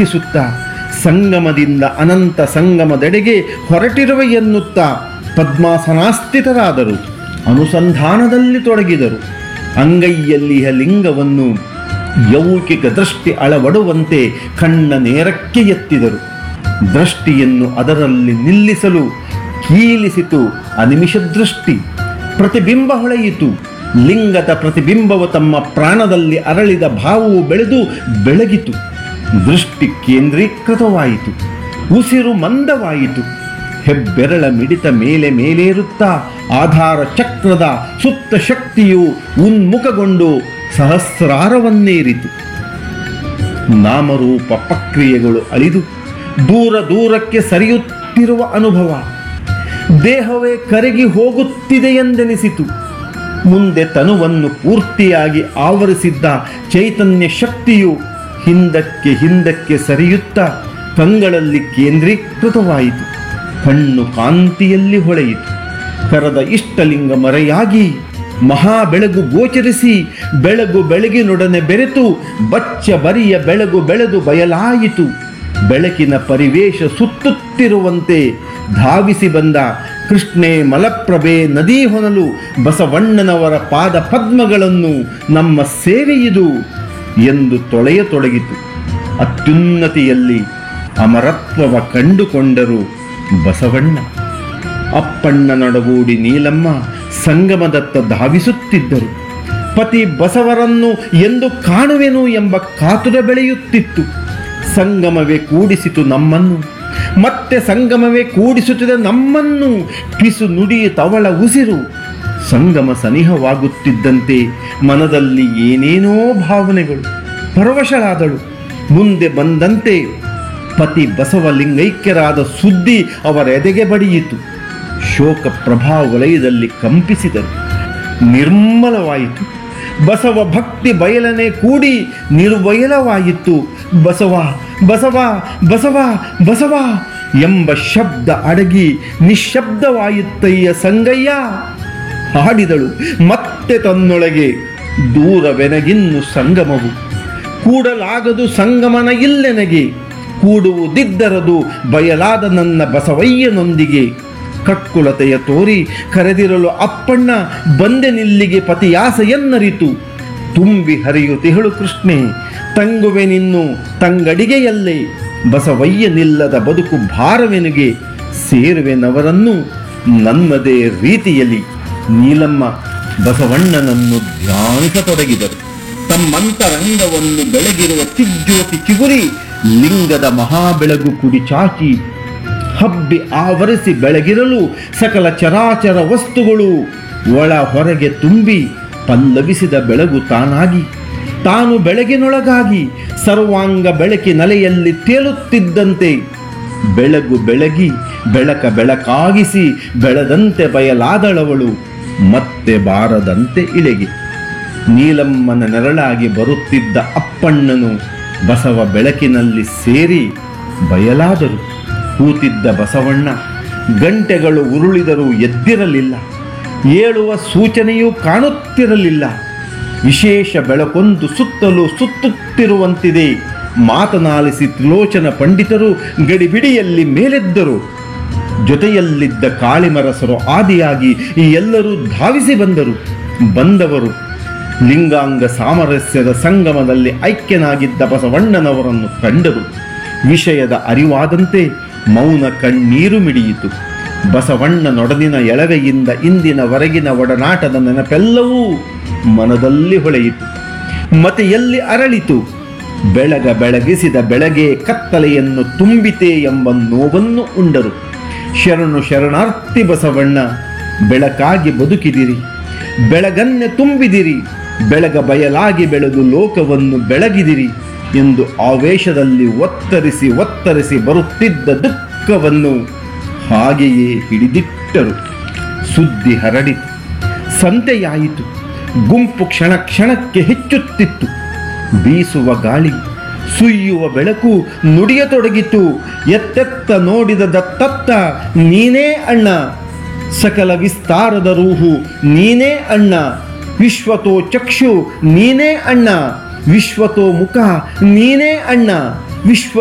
ಪ್ರಾರ್ಥಿಸುತ್ತಾ ಸಂಗಮದಿಂದ ಅನಂತ ಸಂಗಮದೆಡೆಗೆ ಹೊರಟಿರುವ ಎನ್ನುತ್ತಾ ಪದ್ಮಾಸನಾಸ್ಥಿತರಾದರು ಅನುಸಂಧಾನದಲ್ಲಿ ತೊಡಗಿದರು ಅಂಗೈಯಲ್ಲಿಯ ಲಿಂಗವನ್ನು ಯೌಕಿಕ ದೃಷ್ಟಿ ಅಳವಡುವಂತೆ ಕಣ್ಣ ನೇರಕ್ಕೆ ಎತ್ತಿದರು ದೃಷ್ಟಿಯನ್ನು ಅದರಲ್ಲಿ ನಿಲ್ಲಿಸಲು ಕೀಲಿಸಿತು ಅನಿಮಿಷ ದೃಷ್ಟಿ ಪ್ರತಿಬಿಂಬ ಹೊಳೆಯಿತು ಲಿಂಗದ ಪ್ರತಿಬಿಂಬವು ತಮ್ಮ ಪ್ರಾಣದಲ್ಲಿ ಅರಳಿದ ಭಾವವು ಬೆಳೆದು ಬೆಳಗಿತು ದೃಷ್ಟಿ ಕೇಂದ್ರೀಕೃತವಾಯಿತು ಉಸಿರು ಮಂದವಾಯಿತು ಹೆಬ್ಬೆರಳ ಮಿಡಿತ ಮೇಲೆ ಮೇಲೇರುತ್ತಾ ಆಧಾರ ಚಕ್ರದ ಸುಪ್ತ ಶಕ್ತಿಯು ಉನ್ಮುಖಗೊಂಡು ಸಹಸ್ರಾರವನ್ನೇರಿತು ನಾಮರೂಪ ಪ್ರಕ್ರಿಯೆಗಳು ಅಳಿದು ದೂರ ದೂರಕ್ಕೆ ಸರಿಯುತ್ತಿರುವ ಅನುಭವ ದೇಹವೇ ಕರಗಿ ಹೋಗುತ್ತಿದೆ ಎಂದೆನಿಸಿತು ಮುಂದೆ ತನುವನ್ನು ಪೂರ್ತಿಯಾಗಿ ಆವರಿಸಿದ್ದ ಚೈತನ್ಯ ಶಕ್ತಿಯು ಹಿಂದಕ್ಕೆ ಹಿಂದಕ್ಕೆ ಸರಿಯುತ್ತಾ ಕಂಗಳಲ್ಲಿ ಕೇಂದ್ರೀಕೃತವಾಯಿತು ಕಣ್ಣು ಕಾಂತಿಯಲ್ಲಿ ಹೊಳೆಯಿತು ಕರದ ಇಷ್ಟಲಿಂಗ ಮರೆಯಾಗಿ ಮಹಾ ಬೆಳಗು ಗೋಚರಿಸಿ ಬೆಳಗು ಬೆಳಗಿನೊಡನೆ ಬೆರೆತು ಬಚ್ಚ ಬರಿಯ ಬೆಳಗು ಬೆಳೆದು ಬಯಲಾಯಿತು ಬೆಳಕಿನ ಪರಿವೇಶ ಸುತ್ತುತ್ತಿರುವಂತೆ ಧಾವಿಸಿ ಬಂದ ಕೃಷ್ಣೆ ಮಲಪ್ರಭೆ ನದಿ ಹೊನಲು ಬಸವಣ್ಣನವರ ಪಾದ ಪದ್ಮಗಳನ್ನು ನಮ್ಮ ಸೇವೆಯಿದು ಎಂದು ತೊಳೆಯತೊಡಗಿತು ಅತ್ಯುನ್ನತಿಯಲ್ಲಿ ಅಮರತ್ವವ ಕಂಡುಕೊಂಡರು ಬಸವಣ್ಣ ಅಪ್ಪಣ್ಣನೊಡಗೂಡಿ ನೀಲಮ್ಮ ಸಂಗಮದತ್ತ ಧಾವಿಸುತ್ತಿದ್ದರು ಪತಿ ಬಸವರನ್ನು ಎಂದು ಕಾಣುವೆನು ಎಂಬ ಕಾತುರ ಬೆಳೆಯುತ್ತಿತ್ತು ಸಂಗಮವೇ ಕೂಡಿಸಿತು ನಮ್ಮನ್ನು ಮತ್ತೆ ಸಂಗಮವೇ ಕೂಡಿಸುತ್ತಿದೆ ನಮ್ಮನ್ನು ಪಿಸು ನುಡಿ ತವಳ ಉಸಿರು ಸಂಗಮ ಸನಿಹವಾಗುತ್ತಿದ್ದಂತೆ ಮನದಲ್ಲಿ ಏನೇನೋ ಭಾವನೆಗಳು ಪರವಶಳಾದಳು ಮುಂದೆ ಬಂದಂತೆ ಪತಿ ಬಸವಲಿಂಗೈಕ್ಯರಾದ ಸುದ್ದಿ ಅವರ ಎದೆಗೆ ಬಡಿಯಿತು ಶೋಕ ಪ್ರಭಾ ವಲಯದಲ್ಲಿ ಕಂಪಿಸಿದರು ನಿರ್ಮಲವಾಯಿತು ಬಸವ ಭಕ್ತಿ ಬಯಲನೆ ಕೂಡಿ ನಿರ್ವಯಲವಾಯಿತು ಬಸವ ಬಸವ ಬಸವ ಬಸವ ಎಂಬ ಶಬ್ದ ಅಡಗಿ ನಿಶ್ಶಬ್ದವಾಯಿತಯ್ಯ ಸಂಗಯ್ಯ ಹಾಡಿದಳು ಮತ್ತೆ ತನ್ನೊಳಗೆ ದೂರವೆನಗಿನ್ನು ಸಂಗಮವು ಕೂಡಲಾಗದು ಸಂಗಮನ ಇಲ್ಲೆನಗೆ ಕೂಡುವುದಿದ್ದರದು ಬಯಲಾದ ನನ್ನ ಬಸವಯ್ಯನೊಂದಿಗೆ ಕಕ್ಕುಲತೆಯ ತೋರಿ ಕರೆದಿರಲು ಅಪ್ಪಣ್ಣ ಬಂದೆ ನಿಲ್ಲಿಗೆ ಪತಿಯಾಸೆಯನ್ನರಿತು ತುಂಬಿ ಹರಿಯುತಿಹಳು ಕೃಷ್ಣೆ ತಂಗುವೆ ನಿನ್ನು ತಂಗಡಿಗೆಯಲ್ಲೇ ಬಸವಯ್ಯನಿಲ್ಲದ ಬದುಕು ಭಾರವೆನುಗೆ ಸೇರುವೆನವರನ್ನು ನನ್ನದೇ ರೀತಿಯಲ್ಲಿ ನೀಲಮ್ಮ ಬಸವಣ್ಣನನ್ನು ಧ್ಯಾನಿಸತೊಡಗಿದರು ತಮ್ಮಂತರಂಗವನ್ನು ಬೆಳಗಿರುವ ತಿಜ್ಯೋತಿ ಚಿಗುರಿ ಲಿಂಗದ ಮಹಾಬೆಳಗು ಕುಡಿ ಚಾಚಿ ಹಬ್ಬಿ ಆವರಿಸಿ ಬೆಳಗಿರಲು ಸಕಲ ಚರಾಚರ ವಸ್ತುಗಳು ಒಳ ಹೊರಗೆ ತುಂಬಿ ಪಲ್ಲವಿಸಿದ ಬೆಳಗು ತಾನಾಗಿ ತಾನು ಬೆಳಗಿನೊಳಗಾಗಿ ಸರ್ವಾಂಗ ಬೆಳಕಿ ನೆಲೆಯಲ್ಲಿ ತೇಲುತ್ತಿದ್ದಂತೆ ಬೆಳಗು ಬೆಳಗಿ ಬೆಳಕ ಬೆಳಕಾಗಿಸಿ ಬೆಳೆದಂತೆ ಬಯಲಾದಳವಳು ಮತ್ತೆ ಬಾರದಂತೆ ಇಳೆಗೆ ನೀಲಮ್ಮನ ನೆರಳಾಗಿ ಬರುತ್ತಿದ್ದ ಅಪ್ಪಣ್ಣನು ಬಸವ ಬೆಳಕಿನಲ್ಲಿ ಸೇರಿ ಬಯಲಾದರು ಕೂತಿದ್ದ ಬಸವಣ್ಣ ಗಂಟೆಗಳು ಉರುಳಿದರೂ ಎದ್ದಿರಲಿಲ್ಲ ಏಳುವ ಸೂಚನೆಯೂ ಕಾಣುತ್ತಿರಲಿಲ್ಲ ವಿಶೇಷ ಬೆಳಕೊಂದು ಸುತ್ತಲೂ ಸುತ್ತುತ್ತಿರುವಂತಿದೆ ಮಾತನಾಲಿಸಿ ತ್ರಿಲೋಚನ ಪಂಡಿತರು ಗಡಿಬಿಡಿಯಲ್ಲಿ ಮೇಲೆದ್ದರು ಜೊತೆಯಲ್ಲಿದ್ದ ಕಾಳಿಮರಸರು ಆದಿಯಾಗಿ ಈ ಎಲ್ಲರೂ ಧಾವಿಸಿ ಬಂದರು ಬಂದವರು ಲಿಂಗಾಂಗ ಸಾಮರಸ್ಯದ ಸಂಗಮದಲ್ಲಿ ಐಕ್ಯನಾಗಿದ್ದ ಬಸವಣ್ಣನವರನ್ನು ಕಂಡರು ವಿಷಯದ ಅರಿವಾದಂತೆ ಮೌನ ಕಣ್ಣೀರು ಮಿಡಿಯಿತು ಬಸವಣ್ಣನೊಡನಿನ ಎಳವೆಯಿಂದ ಇಂದಿನವರೆಗಿನ ಒಡನಾಟದ ನೆನಪೆಲ್ಲವೂ ಮನದಲ್ಲಿ ಹೊಳೆಯಿತು ಮತೆಯಲ್ಲಿ ಅರಳಿತು ಬೆಳಗ ಬೆಳಗಿಸಿದ ಬೆಳಗ್ಗೆ ಕತ್ತಲೆಯನ್ನು ತುಂಬಿತೆ ಎಂಬ ನೋವನ್ನು ಉಂಡರು ಶರಣು ಶರಣಾರ್ಥಿ ಬಸವಣ್ಣ ಬೆಳಕಾಗಿ ಬದುಕಿದಿರಿ ಬೆಳಗನ್ನೆ ತುಂಬಿದಿರಿ ಬೆಳಗ ಬಯಲಾಗಿ ಬೆಳೆದು ಲೋಕವನ್ನು ಬೆಳಗಿದಿರಿ ಎಂದು ಆವೇಶದಲ್ಲಿ ಒತ್ತರಿಸಿ ಒತ್ತರಿಸಿ ಬರುತ್ತಿದ್ದ ದುಃಖವನ್ನು ಹಾಗೆಯೇ ಹಿಡಿದಿಟ್ಟರು ಸುದ್ದಿ ಹರಡಿತು ಸಂತೆಯಾಯಿತು ಗುಂಪು ಕ್ಷಣ ಕ್ಷಣಕ್ಕೆ ಹೆಚ್ಚುತ್ತಿತ್ತು ಬೀಸುವ ಗಾಳಿ ಸುಯ್ಯುವ ಬೆಳಕು ನುಡಿಯತೊಡಗಿತು ಎತ್ತೆತ್ತ ನೋಡಿದ ದತ್ತತ್ತ ನೀನೇ ಅಣ್ಣ ಸಕಲ ವಿಸ್ತಾರದ ರೂಹು ನೀನೇ ಅಣ್ಣ ವಿಶ್ವತೋ ಚಕ್ಷು ನೀನೇ ಅಣ್ಣ ವಿಶ್ವತೋ ಮುಖ ನೀನೇ ಅಣ್ಣ ವಿಶ್ವ